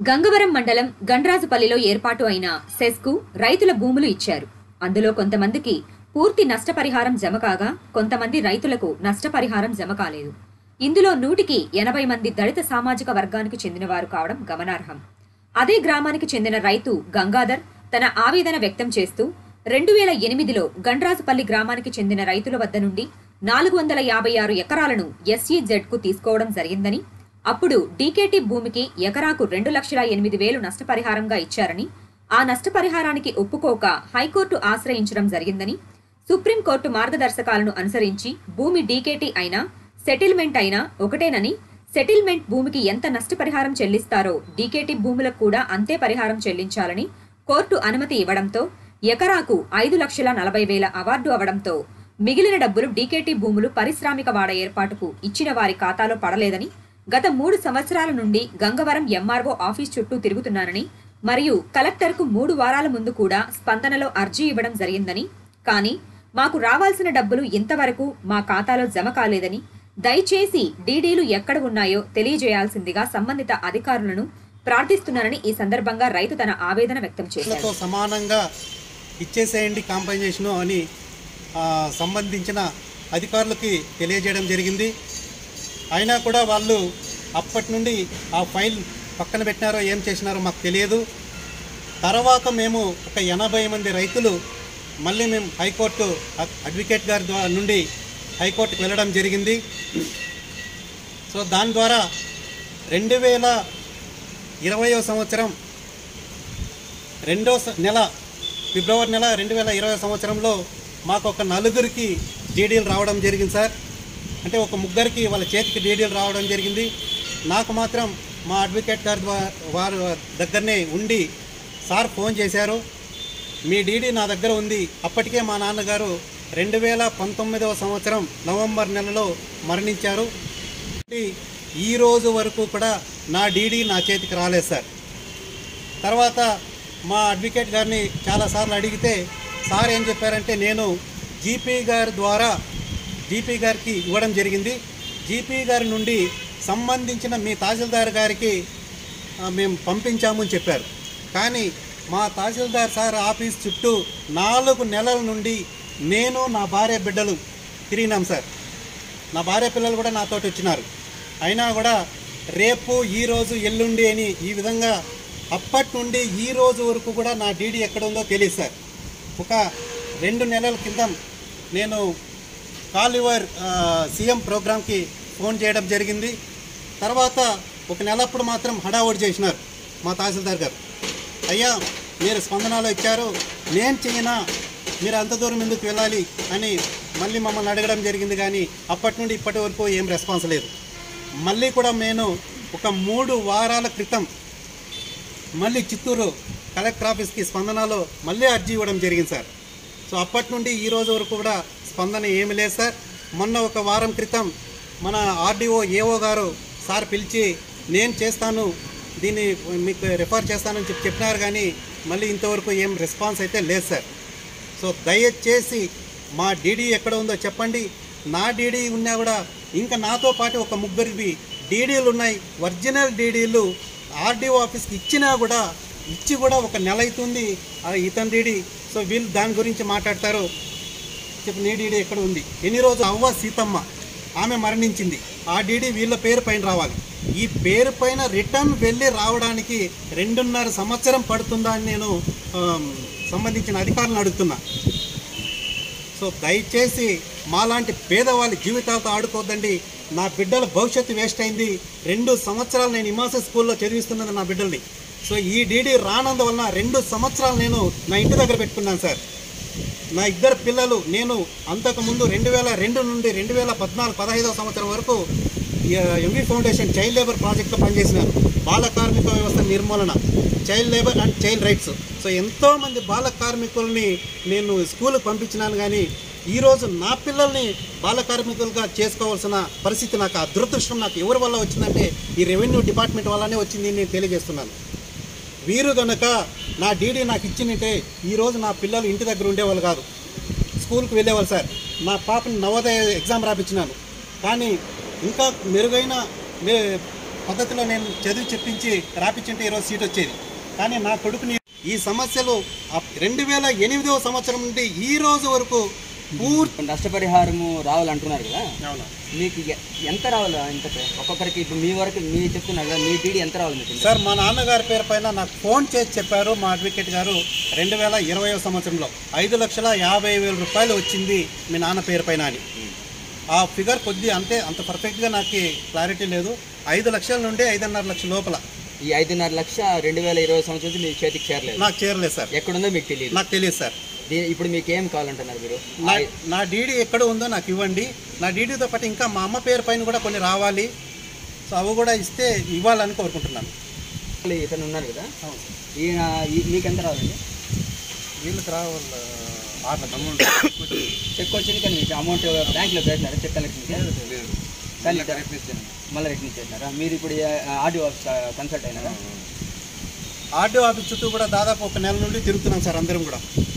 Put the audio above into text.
గంగవరం మండలం గండ్రాజుపల్లిలో ఏర్పాటు అయిన సెస్కు రైతుల భూములు ఇచ్చారు అందులో కొంతమందికి పూర్తి నష్టపరిహారం జమ కాగా కొంతమంది రైతులకు నష్టపరిహారం జమ కాలేదు ఇందులో నూటికి ఎనభై మంది దళిత సామాజిక వర్గానికి చెందినవారు కావడం గమనార్హం అదే గ్రామానికి చెందిన రైతు గంగాధర్ తన ఆవేదన వ్యక్తం చేస్తూ రెండు వేల ఎనిమిదిలో గండ్రాజుపల్లి గ్రామానికి చెందిన రైతుల వద్ద నుండి నాలుగు వందల యాభై ఆరు ఎకరాలను ఎస్ఈజెడ్ కు తీసుకోవడం జరిగిందని అప్పుడు డీకేటీ భూమికి ఎకరాకు రెండు లక్షల ఎనిమిది వేలు నష్టపరిహారంగా ఇచ్చారని ఆ నష్టపరిహారానికి ఒప్పుకోక హైకోర్టు ఆశ్రయించడం జరిగిందని సుప్రీంకోర్టు మార్గదర్శకాలను అనుసరించి భూమి డీకేటీ అయినా సెటిల్మెంట్ అయినా ఒకటేనని సెటిల్మెంట్ భూమికి ఎంత నష్టపరిహారం చెల్లిస్తారో డీకేటీ భూములకు కూడా అంతే పరిహారం చెల్లించాలని కోర్టు అనుమతి ఇవ్వడంతో ఎకరాకు ఐదు లక్షల నలభై వేల అవార్డు అవడంతో మిగిలిన డబ్బులు డీకేటీ భూములు పారిశ్రామిక వాడ ఏర్పాటుకు ఇచ్చిన వారి ఖాతాలో పడలేదని గత మూడు సంవత్సరాల నుండి గంగవరం ఎంఆర్ఓ ఆఫీస్ చుట్టూ తిరుగుతున్నానని మరియు కలెక్టర్కు మూడు వారాల ముందు కూడా స్పందనలో అర్జీ ఇవ్వడం జరిగిందని కానీ మాకు రావాల్సిన డబ్బులు ఇంతవరకు మా ఖాతాలో జమ కాలేదని దయచేసి డీడీలు ఎక్కడ ఉన్నాయో తెలియజేయాల్సిందిగా సంబంధిత అధికారులను ప్రార్థిస్తున్నానని ఈ సందర్భంగా రైతు తన ఆవేదన వ్యక్తం చేశారు రైతులతో సమానంగా ఇచ్చేసేయండి కాంపన్సేషను అని ఆ, సంబంధించిన అధికారులకి తెలియజేయడం జరిగింది అయినా కూడా వాళ్ళు అప్పటి నుండి ఆ ఫైల్ పక్కన పెట్టినారో ఏం చేసినారో మాకు తెలియదు తర్వాత మేము ఒక ఎనభై మంది రైతులు మళ్ళీ మేము హైకోర్టు అడ్- అడ్వకేట్ గారి ద్వారా నుండి హైకోర్టుకు వెళ్ళడం జరిగింది సో దాని ద్వారా రెండు వేల ఇరవయో సంవత్సరం రెండో స- నెల ఫిబ్రవరి నెల రెండు వేల ఇరవై సంవత్సరంలో మాకు ఒక నలుగురికి డీడీలు రావడం జరిగింది సార్ అంటే ఒక ముగ్గురికి వాళ్ళ చేతికి డీడీలు రావడం జరిగింది నాకు మాత్రం మా అడ్వకేట్ గారి ద్వారా వారు దగ్గరనే ఉండి సార్ ఫోన్ చేశారు మీ డీడీ నా దగ్గర ఉంది అప్పటికే మా నాన్నగారు రెండు వేల పంతొమ్మిదవ సంవత్సరం నవంబర్ నెలలో మరణించారు ఈ రోజు వరకు కూడా నా డీడీ నా చేతికి రాలేదు సార్ తర్వాత మా అడ్వకేట్ గారిని చాలాసార్లు అడిగితే సార్ ఏం చెప్పారంటే నేను జీపీ గారి ద్వారా జీపీ గారికి ఇవ్వడం జరిగింది జీపీ గారి నుండి సంబంధించిన మీ తహసీల్దార్ గారికి ఆ, మేము పంపించాము అని చెప్పారు కానీ మా తహసీల్దార్ సార్ ఆఫీస్ చుట్టూ నాలుగు నెలల నుండి నేను నా భార్య బిడ్డలు తిరిగినాం సార్ నా భార్య పిల్లలు కూడా నాతోటి వచ్చినారు అయినా కూడా రేపు ఈ రోజు ఎల్లుండి అని ఈ విధంగా అప్పటి నుండి ఈ రోజు వరకు కూడా నా డీడీ ఎక్కడ ఉందో తెలియదు సార్ ఒక రెండు నెలల క్రితం నేను కాల్ యువర్ సీఎం ప్రోగ్రామ్కి ఫోన్ చేయడం జరిగింది తర్వాత ఒక నెలప్పుడు మాత్రం హడావుడి చేసినారు మా తహసీల్దార్ గారు అయ్యా మీరు స్పందనలో ఇచ్చారు నేను చేయనా మీరు అంత దూరం ఎందుకు వెళ్ళాలి అని మళ్ళీ మమ్మల్ని అడగడం జరిగింది కానీ అప్పటి నుండి ఇప్పటి వరకు ఏం రెస్పాన్స్ లేదు మళ్ళీ కూడా నేను ఒక మూడు వారాల క్రితం మళ్ళీ చిత్తూరు కలెక్టర్ ఆఫీస్కి స్పందనలో మళ్ళీ అర్జీ ఇవ్వడం జరిగింది సార్ సో అప్పటి నుండి ఈ రోజు వరకు కూడా స్పందన ఏమి లేదు సార్ మొన్న ఒక వారం క్రితం మన ఆర్డీఓ ఏఓ గారు సార్ పిలిచి నేను చేస్తాను దీన్ని మీకు రిఫర్ చేస్తానని చెప్పి చెప్పినారు కానీ మళ్ళీ ఇంతవరకు ఏం రెస్పాన్స్ అయితే లేదు సార్ సో దయచేసి మా డీడీ ఎక్కడ ఉందో చెప్పండి నా డీడీ ఉన్నా కూడా ఇంకా నాతో పాటు ఒక ముగ్గురివి డీడీలు ఉన్నాయి ఒరిజినల్ డీడీలు ఆర్డీఓ ఆఫీస్కి ఇచ్చినా కూడా ఇచ్చి కూడా ఒక నెల అవుతుంది ఆ ఇతని డీడీ సో వీళ్ళు దాని గురించి మాట్లాడతారు చెప్పు నీ డీడీ ఎక్కడ ఉంది ఎన్ని రోజులు అవ్వ సీతమ్మ ఆమె మరణించింది ఆ డీడీ వీళ్ళ పేరు పైన రావాలి ఈ పేరు పైన రిటర్న్ వెళ్ళి రావడానికి రెండున్నర సంవత్సరం పడుతుందా అని నేను ఆమ్, సంబంధించిన అధికారులను అడుగుతున్నా సో దయచేసి మాలాంటి పేదవాళ్ళ జీవితాలతో ఆడుకోవద్దండి నా బిడ్డల భవిష్యత్తు వేస్ట్ అయింది రెండు సంవత్సరాలు నేను హిమాస స్కూల్లో చదివిస్తున్నది నా బిడ్డల్ని సో ఈ డీడీ రానందువలన రెండు సంవత్సరాలు నేను నా ఇంటి దగ్గర పెట్టుకున్నాను సార్ నా ఇద్దరు పిల్లలు నేను అంతకుముందు రెండు వేల రెండు నుండి రెండు వేల పద్నాలుగు పదహైదవ సంవత్సరం వరకు ఎంవి ఫౌండేషన్ చైల్డ్ లేబర్ ప్రాజెక్ట్లో పనిచేసినాను బాల కార్మిక వ్యవస్థ నిర్మూలన child labour and child rights so ఎంతోమంది బాల కార్మికుల్ని నేను స్కూల్కి పంపించినాను కానీ ఈరోజు నా పిల్లల్ని బాల కార్మికులుగా చేసుకోవాల్సిన పరిస్థితి నాకు ఆ దురదృష్టం నాకు ఎవరి వల్ల వచ్చిందంటే ఈ రెవెన్యూ డిపార్ట్మెంట్ వల్లనే వచ్చింది అని నేను తెలియజేస్తున్నాను వీరు గనుక నా డీడీ నాకు ఇచ్చినట్టే ఈరోజు నా పిల్లలు ఇంటి దగ్గర ఉండేవాళ్ళు కాదు స్కూల్కి వెళ్ళేవాళ్ళు సార్ నా పాపని నవోదయ ఎగ్జామ్ రాపించినాను కానీ ఇంకా మెరుగైన మే పద్ధతిలో నేను చదివి చెప్పించి రాపించుంటే ఈరోజు సీట్ వచ్చేది కానీ నా కొడుకుని ఈ సమస్యలు రెండు వేల ఎనిమిదవ సంవత్సరం నుండి ఈ రోజు వరకు పూర్తి నష్టపరిహారము రావాలంటున్నారు కదా అవును మీకు ఎ- ఎంత రావాలి ఎంత ఒక్కొక్కరికి ఇప్పుడు మీ వరకు మీ చెప్తున్నారు కదా మీ డీడీ ఎంత రావాలి మీకు సార్ మా నాన్నగారి పేరు పైన నాకు ఫోన్ చేసి చెప్పారు మా అడ్వకేట్ గారు రెండు వేల ఇరవై సంవత్సరంలో ఐదు లక్షల యాభై వేల రూపాయలు వచ్చింది మీ నాన్న పేరు పైన అని ఆ ఫిగర్ కొద్ది అంతే అంత పర్ఫెక్ట్గా నాకు క్లారిటీ లేదు ఐదు లక్షల నుండి ఐదున్నర లక్షల లోపల ఈ ఐదున్నర లక్ష రెండు వేల ఇరవై సంవత్సరం నుంచి మీ చేతికి చేరలేదు నాకు చేరలేదు సార్ ఎక్కడుందో మీకు తెలియదు నాకు తెలియదు సార్ దీ- ఇప్పుడు మీకు ఏం కావాలంటున్నారు మీరు నా నా డీడీ ఎక్కడ ఉందో నాకు ఇవ్వండి నా డీడీతో పాటు ఇంకా మా అమ్మ పేరు పైన కూడా కొన్ని రావాలి సో అవి కూడా ఇస్తే ఇవ్వాలని కోరుకుంటున్నాను ఆ- ఇతను ఉన్నారు కదా ఈయన ఈ- మీకు ఎంత రావాలండి వీళ్ళకి రావాలి చెక్ వచ్చింది కానీ మీకు అమౌంట్ బ్యాంక్లో వేసినారా చెక్ కలెక్షన్ మళ్ళీ రిటర్న్ చేసినారా మీరు ఇప్పుడు ఆడియో కన్సల్ట్ అయినారా ఆర్డీఓ ఆఫీస్ చుట్టూ కూడా దాదాపు ఒక నెల నుండి తిరుగుతున్నాం సార్ అందరం కూడా